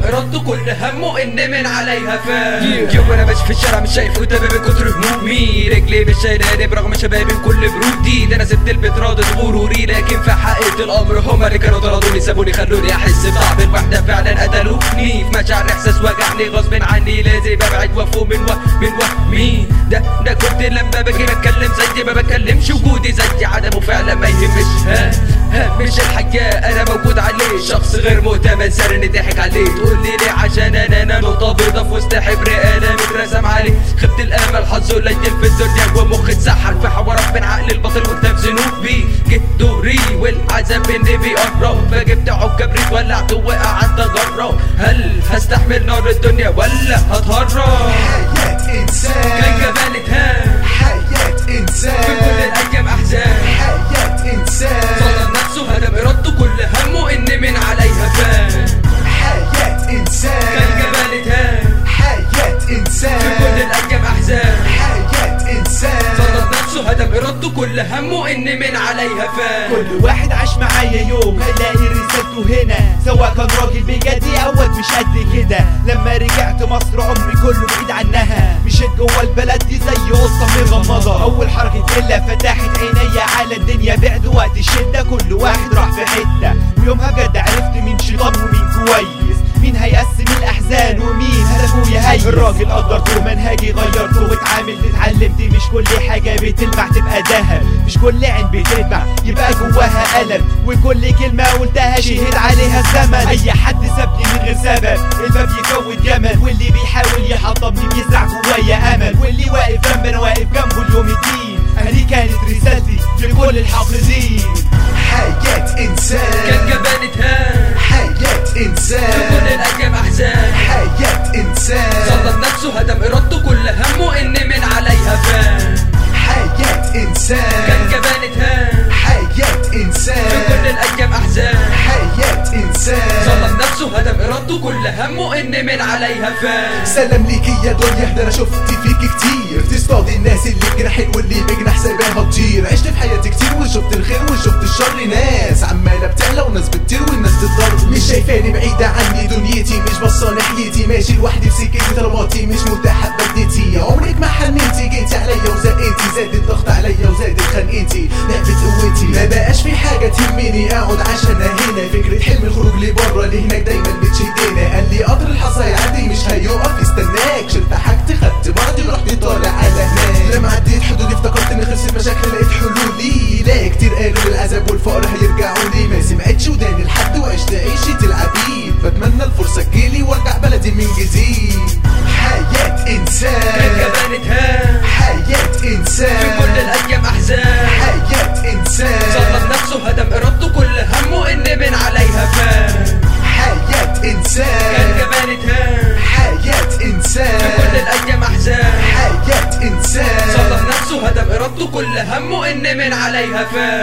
ارادته كل همه ان من عليها فات يوم انا ماشي في الشارع مش شايف قدامي من كتر همومي رجلي مش شايلاني برغم شبابي بكل برودي ده انا سبت البيت راضي غروري لكن في حقيقة الامر هما اللي كانوا طردوني سابوني خلوني احس بطعم الوحدة فعلا قتلوني في مشاعر احساس وجعني غصب عني لازم ابعد وافوق من و من وهمي ده ده كنت لما باجي بتكلم زي ما بكلمش وجودي زي عدمه فعلا ما يهمش ها ها مش الحياة انا موجود عليه شخص غير مؤتمن سرني ضحك عليه تقول لي ليه عشان انا انا نقطة بيضة في وسط حبر انا مترسم عليه خبت الامل حظه قليل في الدنيا ومخي اتسحل في حوارات بين عقل الباطل قدام ذنوبي جيت دوري والعذاب اني بيقرب فجبت عود كبريت ولعت وقع عند جرة هل هستحمل نار الدنيا ولا هتهرب حياة إنسان كان جبالة ها حياة في كل إنسان الايام احزان حياة إنسان ظلم نفسه هدم ارادته كل همه ان من عليها فان حياة كان إنسان جبالة ها حياة في كل إنسان الايام احزان حياة إنسان ظلم نفسه هدم ارادته كل همه ان من عليها فان كل واحد عاش معايا يوم هيلاقي رسالته هنا سواء كان راجل بجدي او واد مش قد كده لما رجعت مصر عمري كله بعيد عنها مشيت جوه البلد دي زي قصه مغمضه اول حركه الا فتحت عينيا على الدنيا بعد وقت الشده كل واحد راح في حته ويومها بجد عرفت مين شيطان ومين كويس مين هيقسم الاحزان ومين هدفه يهيس الراجل قدرته منهجي غيرته واتعاملت اتعلمت مش كل حاجه بتلمع تبقى ذهب مش كل عين بتلمع يبقى جواها الم وكل كلمه قلتها شهد عليها الزمن اي حد سابني من غير سبب الباب يكون جمل واللي بيحاول يحطمني بيزرع جوايا امل واللي واقف جنبي انا واقف جنبه اليوم الدين دي كانت رسالتي لكل الحافظين حياة كان إنسان جبالة ها حياة في كل إنسان الايام احزان حياة إنسان ظلم نفسه هدم ارادته كل همه ان من عليها فان حياة كان إنسان جبالة ها حياة في كل إنسان الايام احزان حياة إنسان ظلم نفسه هدم ارادته كل همه ان من عليها فان سلام ليكي يا دنيا ده انا شفت فيك كتير تصطاد الناس اللي بجناحين واللي بجناح سايباها تطير عشت في حياتي كتير وشفت الخير وشفت الشر ناس عمالة بتعلى وناس بتطير والناس تتضرب مش شايفاني بعيدة عني دنيتي مش باصة ناحيتي ماشي لوحدي في سكتي طلباتي مش مرتاحة ببديتي عمرك ما حنيتي جيتي عليا وزقيتي زاد الضغط عليا وزادت خنقتي لعبة قوتي ما بقاش في حاجة تهمني اقعد عشان هنا فكرة حلم الخروج لبره لهناك دايما بتشدنا قال لي قطر الحظ هيعدي مش هيقف يستناك شلت حاجتي خدت بعضي ورحت طالع على هناك لما عديت حدودي افتكرت اني خلصت مشاكل لقيت حلولي لا كتير قالوا العذاب والفقر هيرجعوا لي ما سمعتش وداني لحد وعشت عيشة العبيد بتمنى الفرصة تجيلي وارجع بلدي من جديد حياة كان انسان جبالة ها حياة في كل انسان الايام احزان حياة انسان ظلم نفسه هدم ارادته كل همه ان من عليها فان حياة كان انسان جبالة ها حياة في كل انسان الايام احزان حياة انسان ظلم نفسه هدم ارادته كل همه ان من عليها فان